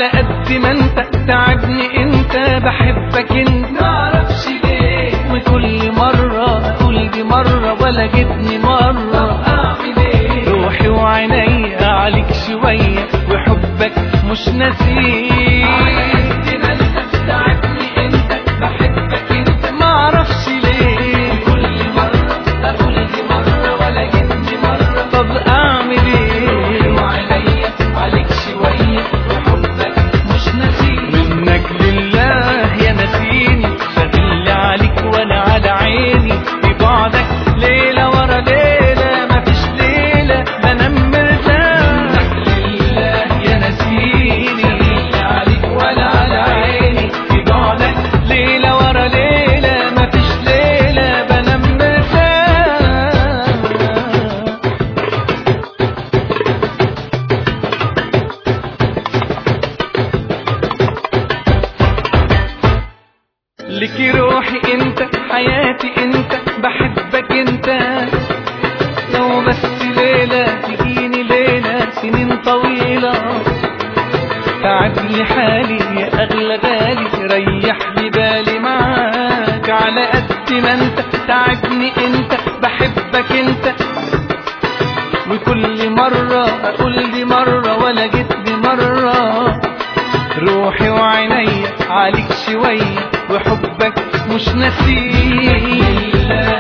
على قد ما انت تعبني انت بحبك انت معرفش ليه وكل مرة اقول دي مرة ولا جبني مرة اعمل ايه روحي وعيني عليك شوية وحبك مش ناسيه على قد ما انت تعبني انت بحبك انت معرفش ليه كل مرة اقول دي مرة ولا جبني مرة طب اعمل ايه وعيني عليك شوية وحبك مش ناسيني منك لله يا نسيني شغل عليك وانا على عيني في بعدك ليلة ورا ليلة مفيش ليلة بنام مرتاح منك لله يا نسيني شغل عليك وانا على عيني في بعدك ليلة ورا ليلة مفيش ليلة بنام مرتاح لك روحي انت حياتي انت بحبك انت لو بس ليلة تجيني ليلة سنين طويلة تعب لي حالي يا اغلى غالي ريح لي بالي معاك على قد ما انت تعبني انت بحبك انت وكل مرة اقول دي مرة ولا جيت دي مرة روحي وعيني عليك شوية وحبك مش نسيه